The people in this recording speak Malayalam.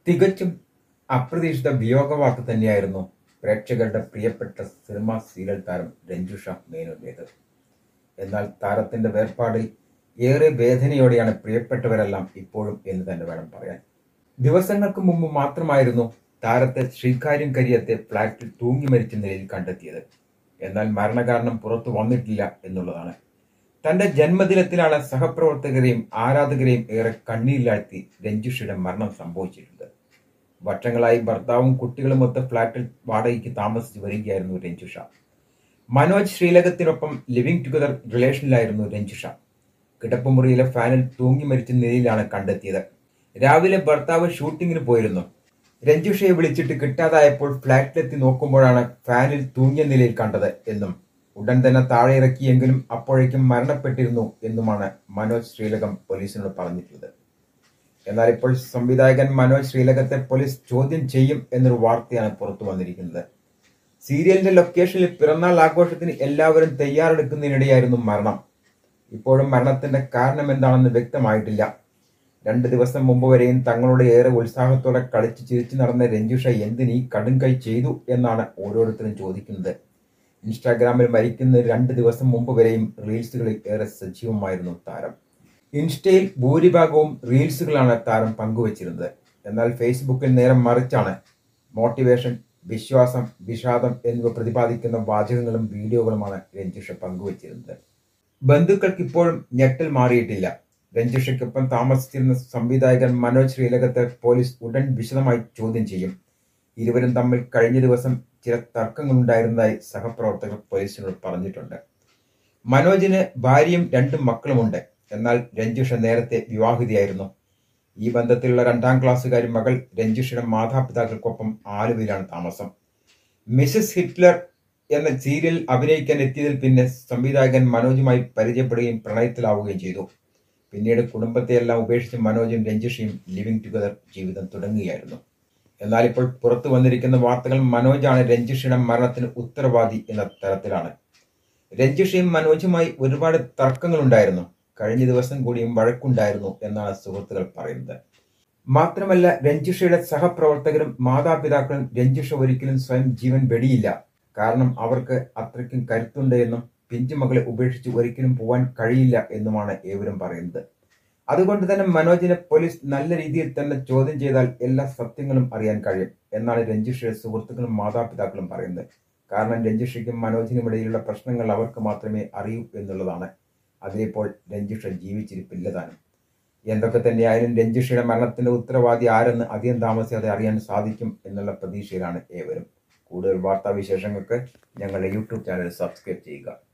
തികച്ചും അപ്രതീക്ഷിത വിയോഗവാക്ക് തന്നെയായിരുന്നു പ്രേക്ഷകരുടെ പ്രിയപ്പെട്ട സിനിമാ സീരിയൽ താരം രഞ്ജുഷ മേനോന്റേത് എന്നാൽ താരത്തിന്റെ വേർപാടിൽ ഏറെ വേദനയോടെയാണ് പ്രിയപ്പെട്ടവരെല്ലാം ഇപ്പോഴും എന്ന് തന്നെ വേണം പറയാൻ ദിവസങ്ങൾക്ക് മുമ്പ് മാത്രമായിരുന്നു താരത്തെ ശ്രീകാര്യം കരിയത്തെ ഫ്ളാറ്റിൽ തൂങ്ങി മരിച്ച നിലയിൽ കണ്ടെത്തിയത് എന്നാൽ മരണകാരണം പുറത്തു വന്നിട്ടില്ല എന്നുള്ളതാണ് തന്റെ ജന്മദിനത്തിലാണ് സഹപ്രവർത്തകരെയും ആരാധകരെയും ഏറെ കണ്ണീരിലാഴ്ത്തി രഞ്ജുഷയുടെ മരണം സംഭവിച്ചിട്ടുണ്ട് വർഷങ്ങളായി ഭർത്താവും കുട്ടികളുമൊത്ത് ഫ്ളാറ്റിൽ വാടകയ്ക്ക് താമസിച്ച് വരികയായിരുന്നു രഞ്ജുഷ മനോജ് ശ്രീലകത്തിനൊപ്പം ലിവിംഗ് ടുഗദർ റിലേഷനിലായിരുന്നു രഞ്ജുഷ കിടപ്പുമുറിയിലെ ഫാനിൽ തൂങ്ങി മരിച്ച നിലയിലാണ് കണ്ടെത്തിയത് രാവിലെ ഭർത്താവ് ഷൂട്ടിങ്ങിന് പോയിരുന്നു രഞ്ജുഷയെ വിളിച്ചിട്ട് കിട്ടാതായപ്പോൾ ഫ്ളാറ്റിലെത്തി നോക്കുമ്പോഴാണ് ഫാനിൽ തൂങ്ങിയ നിലയിൽ കണ്ടത് എന്നും ഉടൻ തന്നെ താഴെ ഇറക്കിയെങ്കിലും അപ്പോഴേക്കും മരണപ്പെട്ടിരുന്നു എന്നുമാണ് മനോജ് ശ്രീലകം പോലീസിനോട് പറഞ്ഞിട്ടുള്ളത് എന്നാൽ ഇപ്പോൾ സംവിധായകൻ മനോജ് ശ്രീലകത്തെ പോലീസ് ചോദ്യം ചെയ്യും എന്നൊരു വാർത്തയാണ് പുറത്തു വന്നിരിക്കുന്നത് സീരിയലിന്റെ ലൊക്കേഷനിൽ പിറന്നാൾ ആഘോഷത്തിന് എല്ലാവരും തയ്യാറെടുക്കുന്നതിനിടെയായിരുന്നു മരണം ഇപ്പോഴും മരണത്തിന്റെ കാരണം എന്താണെന്ന് വ്യക്തമായിട്ടില്ല രണ്ട് ദിവസം മുമ്പ് വരെയും തങ്ങളോട് ഏറെ ഉത്സാഹത്തോടെ കളിച്ച് ചിരിച്ചു നടന്ന രഞ്ജുഷ എന്തിന് ഈ കടുംകൈ ചെയ്തു എന്നാണ് ഓരോരുത്തരും ചോദിക്കുന്നത് ഇൻസ്റ്റാഗ്രാമിൽ മരിക്കുന്ന രണ്ട് ദിവസം മുമ്പ് വരെയും റീൽസുകളിൽ ഏറെ സജീവമായിരുന്നു താരം ഇൻസ്റ്റയിൽ ഭൂരിഭാഗവും റീൽസുകളാണ് താരം പങ്കുവച്ചിരുന്നത് എന്നാൽ ഫേസ്ബുക്കിൽ നേരെ മറിച്ചാണ് മോട്ടിവേഷൻ വിശ്വാസം വിഷാദം എന്നിവ പ്രതിപാദിക്കുന്ന വാചകങ്ങളും വീഡിയോകളുമാണ് രഞ്ജുഷ പങ്കുവച്ചിരുന്നത് ബന്ധുക്കൾക്ക് ഇപ്പോഴും ഞെട്ടൽ മാറിയിട്ടില്ല രഞ്ജുഷയ്ക്കൊപ്പം താമസിച്ചിരുന്ന സംവിധായകൻ മനോജ് ശ്രീലകത്തെ പോലീസ് ഉടൻ വിശദമായി ചോദ്യം ചെയ്യും ഇരുവരും തമ്മിൽ കഴിഞ്ഞ ദിവസം ചില തർക്കങ്ങളുണ്ടായിരുന്നതായി സഹപ്രവർത്തകർ പോലീസിനോട് പറഞ്ഞിട്ടുണ്ട് മനോജിന് ഭാര്യയും രണ്ട് മക്കളുമുണ്ട് എന്നാൽ രഞ്ജുഷ നേരത്തെ വിവാഹിതയായിരുന്നു ഈ ബന്ധത്തിലുള്ള രണ്ടാം ക്ലാസ്സുകാരി മകൾ രഞ്ജുഷയുടെ മാതാപിതാക്കൾക്കൊപ്പം ആലുവയിലാണ് താമസം മിസസ് ഹിറ്റ്ലർ എന്ന സീരിയൽ അഭിനയിക്കാൻ എത്തിയതിൽ പിന്നെ സംവിധായകൻ മനോജുമായി പരിചയപ്പെടുകയും പ്രണയത്തിലാവുകയും ചെയ്തു പിന്നീട് കുടുംബത്തെയെല്ലാം ഉപേക്ഷിച്ച് മനോജും രഞ്ജുഷയും ലിവിംഗ് ടുഗദർ ജീവിതം തുടങ്ങുകയായിരുന്നു എന്നാൽ ഇപ്പോൾ പുറത്തു വന്നിരിക്കുന്ന വാർത്തകൾ മനോജാണ് രഞ്ജുഷയുടെ മരണത്തിന് ഉത്തരവാദി എന്ന തരത്തിലാണ് രഞ്ജുഷയും മനോജുമായി ഒരുപാട് തർക്കങ്ങളുണ്ടായിരുന്നു കഴിഞ്ഞ ദിവസം കൂടിയും വഴക്കുണ്ടായിരുന്നു എന്നാണ് സുഹൃത്തുക്കൾ പറയുന്നത് മാത്രമല്ല രഞ്ജുഷയുടെ സഹപ്രവർത്തകരും മാതാപിതാക്കളും രഞ്ജുഷ ഒരിക്കലും സ്വയം ജീവൻ വെടിയില്ല കാരണം അവർക്ക് അത്രയ്ക്കും കരുത്തുണ്ട് എന്നും പിഞ്ചുമകളെ ഉപേക്ഷിച്ച് ഒരിക്കലും പോവാൻ കഴിയില്ല എന്നുമാണ് ഏവരും പറയുന്നത് അതുകൊണ്ട് തന്നെ മനോജിനെ പോലീസ് നല്ല രീതിയിൽ തന്നെ ചോദ്യം ചെയ്താൽ എല്ലാ സത്യങ്ങളും അറിയാൻ കഴിയും എന്നാണ് രഞ്ജുഷയുടെ സുഹൃത്തുക്കളും മാതാപിതാക്കളും പറയുന്നത് കാരണം രഞ്ജുഷയ്ക്കും മനോജിനും ഇടയിലുള്ള പ്രശ്നങ്ങൾ അവർക്ക് മാത്രമേ അറിയൂ എന്നുള്ളതാണ് അതിലിപ്പോൾ രഞ്ജുഷ ജീവിച്ചിരിപ്പില്ല താനും എന്തൊക്കെ തന്നെയായാലും രഞ്ജുഷയുടെ മരണത്തിന്റെ ഉത്തരവാദി ആരെന്ന് അധികം താമസിയാതെ അറിയാൻ സാധിക്കും എന്നുള്ള പ്രതീക്ഷയിലാണ് ഏവരും കൂടുതൽ വാർത്താവിശേഷങ്ങൾക്ക് ഞങ്ങളുടെ യൂട്യൂബ് ചാനൽ സബ്സ്ക്രൈബ് ചെയ്യുക